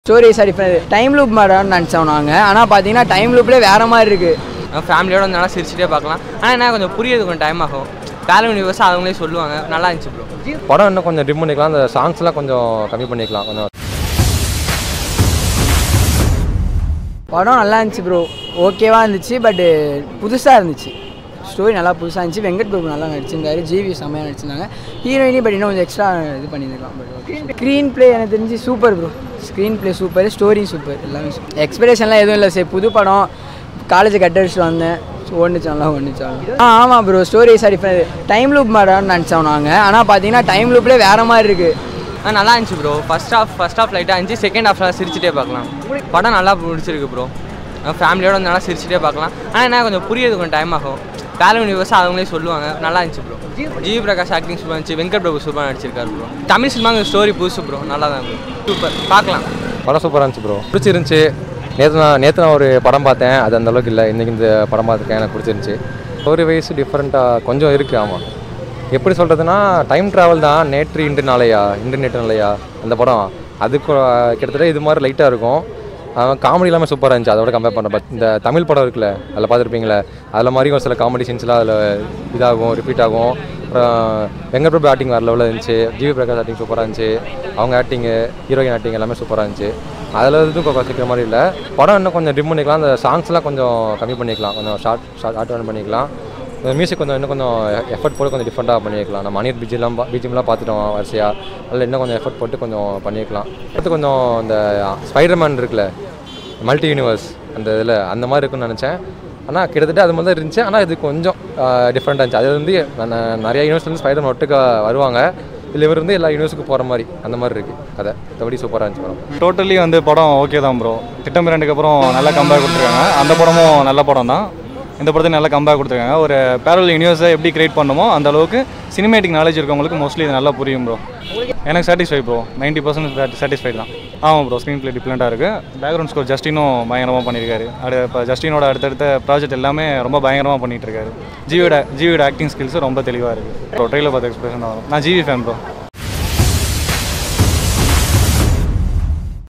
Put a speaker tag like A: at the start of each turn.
A: story sorry time loop மாடம்னு நினச்சோம் நாங்கள் ஆனால் பார்த்தீங்கன்னா டைம் லூப்லேயே வேறு மாதிரி இருக்குது
B: ஃபேமிலியோட வந்து நல்லா சிரிச்சிட்டே பார்க்கலாம் ஆனால் என்ன கொஞ்சம் புரியுது கொஞ்சம் டைம் ஆகும் பேரல் யூனிவர்ஸ் அவங்களே சொல்லுவாங்க நல்லா இருந்துச்சு ப்ரோ
C: படம் இன்னும் கொஞ்சம் ட்ரிம் பண்ணிக்கலாம் அந்த சாங்ஸ்லாம் கொஞ்சம் கம்மி பண்ணிக்கலாம் கொஞ்சம்
A: படம் நல்லா இருந்துச்சு ப்ரோ ஓகேவாக இருந்துச்சு பட்டு புதுசாக இருந்துச்சு ஸ்டோரி நல்லா புதுசாக இருந்துச்சு வெங்கட் பிரபு நல்லா நடிச்சிருந்தாரு ஜிவி செம்மையாக நடிச்சிருந்தாங்க ஹீரோயினி பட் இன்னும் கொஞ்சம் எக்ஸ்ட்ரா இது பண்ணியிருக்கலாம் பட் ஸ்க்ரீன் ப்ளே எனக்கு தெரிஞ்சு super bro screenplay super story super எல்லாமே எக்ஸ்பெக்டேஷன்லாம் எதுவும் இல்லை சரி புது படம் காலேஜ் கட் அடிச்சுட்டு வந்தேன் ஒன்றுச்சு நல்லா ஒன்றுச்சு ஆ ஆமாம் bro story sorry time loop மாடம்னு நினச்சோம் நாங்கள் ஆனால் பார்த்தீங்கன்னா டைம் லூப்லேயே வேறு மாதிரி இருக்குது
B: ஆ நல்லா இருந்துச்சு bro first half first half லைட்டாக இருந்துச்சு செகண்ட் ஹாஃப்லாம் சிரிச்சிட்டே பார்க்கலாம் படம் நல்லா பிடிச்சிருக்கு ப்ரோ ஃபேமிலியோட வந்து நல்லா சிரிச்சிட்டே பார்க்கலாம் ஆனால் என்ன கொஞ்சம் புரியுது கொஞ்சம் டைம் ஆகும் பேரல் யூனிவர்ஸ் அவங்களே சொல்லுவாங்க நல்லா இருந்துச்சு ப்ரோ ஜிவி பிரகாஷ் ஆக்டிங் சூப்பராக இருந்துச்சு வெங்கட் பிரபு சூப்பராக நடிச்சிருக்காரு ப்ரோ தமிழ் சினிமாங்க ஸ்டோரி புதுசு ப்ரோ நல்லா தான் ப்ரோ சூப்பர் பார்க்கலாம்
C: படம் சூப்பராக இருந்துச்சு ப்ரோ பிடிச்சிருந்துச்சி நேற்று நான் நேற்று நான் ஒரு படம் பார்த்தேன் அது அந்த அளவுக்கு இல்லை இன்றைக்கி இந்த படம் பார்த்துருக்கேன் எனக்கு பிடிச்சிருந்துச்சி ஸ்டோரி வைஸ் டிஃப்ரெண்ட்டாக கொஞ்சம் இருக்குது ஆமாம் எப்படி சொல்கிறதுனா டைம் ட்ராவல் தான் நேற்று இன்று நாளையா இன்று நேற்று நாளையா அந்த படம் அதுக்கு கிட்டத்தட்ட இது மாதிரி லைட்டாக இருக்கும் காமெடி எல்லாமே சூப்பராக இருந்துச்சு அதோட கம்பேர் பண்ணுறேன் பட் இந்த தமிழ் படம் இருக்குல்ல அதில் பார்த்துருப்பீங்களே அதில் மாதிரி ஒரு சில காமெடி சீன்ஸ்லாம் அதில் இதாகும் ரிப்பீட் ஆகும் அப்புறம் வெங்கட் பிரபு ஆக்டிங் வேறு லெவலில் இருந்துச்சு ஜிவி பிரகாஷ் ஆக்டிங் சூப்பராக இருந்துச்சு அவங்க ஆக்டிங்கு ஹீரோயின் ஆக்டிங் எல்லாமே சூப்பராக இருந்துச்சு அதில் எதுவும் கொஞ்சம் சீக்கிர மாதிரி இல்லை படம் இன்னும் கொஞ்சம் ட்ரிம் பண்ணிக்கலாம் அந்த சாங்ஸ்லாம் கொஞ்சம் கம்மி பண்ணிக்கலாம் கொஞ்சம் ஷார்ட் ஷார்ட் ஆட் பண்ணிக்கலாம் மியூசிக் கொஞ்சம் இன்னும் கொஞ்சம் எஃபர்ட் போட்டு கொஞ்சம் டிஃப்ரெண்ட்டாக பண்ணிக்கலாம் நம்ம அனியர் பிஜிலாம் பிஜிஎம்லாம் பார்த்துட்டோம் வரிசையாக அதில் இன்னும் கொஞ்சம் எஃபர்ட் போட்டு கொஞ்சம் பண்ணிக்கலாம் அடுத்து கொஞ்சம் இந்த ஸ்பைடர்மேன் இருக்குல்ல மல்டி யூனிவர்ஸ் அந்த இதில் அந்த மாதிரி இருக்குன்னு நினச்சேன் ஆனால் கிட்டத்தட்ட அது மாதிரி தான் இருந்துச்சு ஆனால் இது கொஞ்சம் டிஃப்ரெண்ட்டாக இருந்துச்சு அது வந்து நான் நிறைய யூனிவர்ஸ்லேருந்து ஸ்பைடர்மேன் ஒட்டுக்கா வருவாங்க இல்லை இவர் வந்து எல்லா யூனிவர்ஸுக்கும் போகிற மாதிரி அந்த மாதிரி இருக்குது கதை மற்றபடி சூப்பராக இருந்துச்சு படம்
D: டோட்டலி வந்து படம் ஓகே தான் ப்ரோ திட்டம் ரெண்டுக்கு அப்புறம் நல்ல கம்பேக் கொடுத்துருக்காங்க அந்த படமும் நல்ல படம் தான் இந்த படத்துக்கு நல்ல கம்பேக் கொடுத்துருக்காங்க ஒரு பேரல் யூனிவர்ஸை எப்படி கிரியேட் பண்ணுமோ அந்த அளவுக்கு சினிமேட்டிக் நாலேஜ் இருக்கவங்களுக்கு மோஸ்ட்லி இது நல்லா புரியும் ப்ரோ எனக்கு satisfy bro ninety percent satisfy தான் ஆமாம் ப்ரோ ஸ்க்ரீன் ப்ளே டிஃப்ரெண்ட்டாக இருக்குது பேக்ரவுண்ட் ஸ்கோர் ஜஸ்டினும் பயங்கரமாக பண்ணியிருக்காரு அடு இப்போ ஜஸ்டினோட அடுத்தடுத்த ப்ராஜெக்ட் எல்லாமே ரொம்ப பயங்கரமாக பண்ணிட்டு இருக்காரு ஜிவியோட ஜிவியோட ஆக்டிங் ஸ்கில்ஸும் ரொம்ப தெளிவாக இருக்குது ப்ரோ ட்ரெயிலர் பார்த்து எக்ஸ்பிரஷன் ஆகும் நான் ஜிவி ஃபேன் ப்ரோ